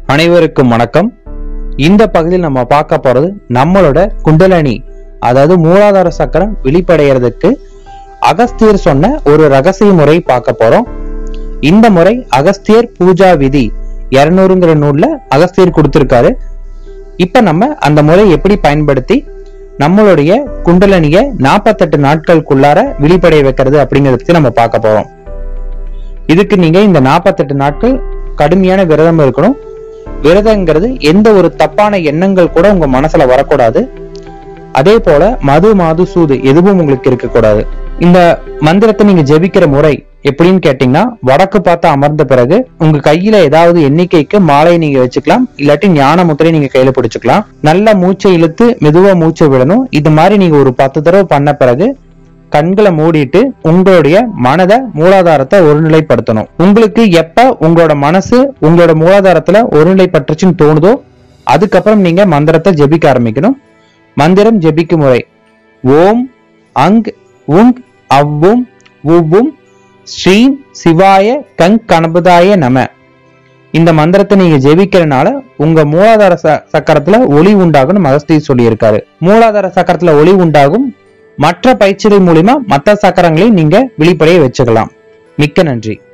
அனைவருக்கும் வணக்கம் இந்த பகுதியில் நம்ம பார்க்க போறது நம்மளோட குண்டலினி அதாவது மூலாதார சக்கரம் வெளிப்படைகிறதுக்கு அகஸ்தியர் சொன்ன ஒரு ரகசிய முறை பார்க்க போறோம் இந்த முறை அகஸ்தியர் பூஜா விதி இருநூறுங்கிற நூல்ல அகஸ்தியர் கொடுத்திருக்காரு இப்ப நம்ம அந்த முறை எப்படி பயன்படுத்தி நம்மளுடைய குண்டலனிய நாற்பத்தெட்டு நாட்களுக்குள்ளார வெளிப்படைய வைக்கிறது அப்படிங்கறத பத்தி நம்ம பார்க்க போறோம் இதுக்கு நீங்க இந்த நாற்பத்தெட்டு நாட்கள் கடுமையான விரதம் இருக்கணும் விரதங்கிறது எந்த ஒரு தப்பான எண்ணங்கள் கூட உங்க மனசுல வரக்கூடாது அதே போல மது மாது சூது எதுவும் உங்களுக்கு இருக்கக்கூடாது இந்த மந்திரத்தை நீங்க ஜெபிக்கிற முறை எப்படின்னு கேட்டீங்கன்னா வடக்கு பார்த்து அமர்ந்த பிறகு உங்க கையில ஏதாவது எண்ணிக்கைக்கு மாலை நீங்க வச்சுக்கலாம் இல்லாட்டி ஞான முத்திரை நீங்க கையில பிடிச்சுக்கலாம் நல்ல மூச்சை இழுத்து மெதுவா மூச்சை விடணும் இது மாதிரி நீங்க ஒரு பத்து தடவை பண்ண பிறகு கண்களை மூடிட்டு உங்களுடைய மனதை மூலாதாரத்தை ஒருநிலைப்படுத்தணும் உங்களுக்கு எப்ப உங்களோட மனசு உங்களோட மூலாதாரத்துல ஒருநிலைப்பட்டுச்சுன்னு தோணுதோ அதுக்கப்புறம் நீங்க மந்திரத்தை ஜெபிக்க ஆரம்பிக்கணும் மந்திரம் ஜெபிக்கும் முறை ஓம் அங் உங் அவ்வும் உவ்வும் ஸ்ரீம் சிவாய கங் கணபதாய நம இந்த மந்திரத்தை நீங்க ஜெபிக்கிறனால உங்க மூலாதார ச- சக்கரத்துல ஒளி உண்டாகும் அகஸ்தி சொல்லியிருக்காரு மூலாதார சக்கரத்துல ஒளி உண்டாகும் மற்ற பயிற்சிகள் மூலியமா மற்ற சக்கரங்களையும் நீங்க வெளிப்படைய வச்சுக்கலாம் மிக்க நன்றி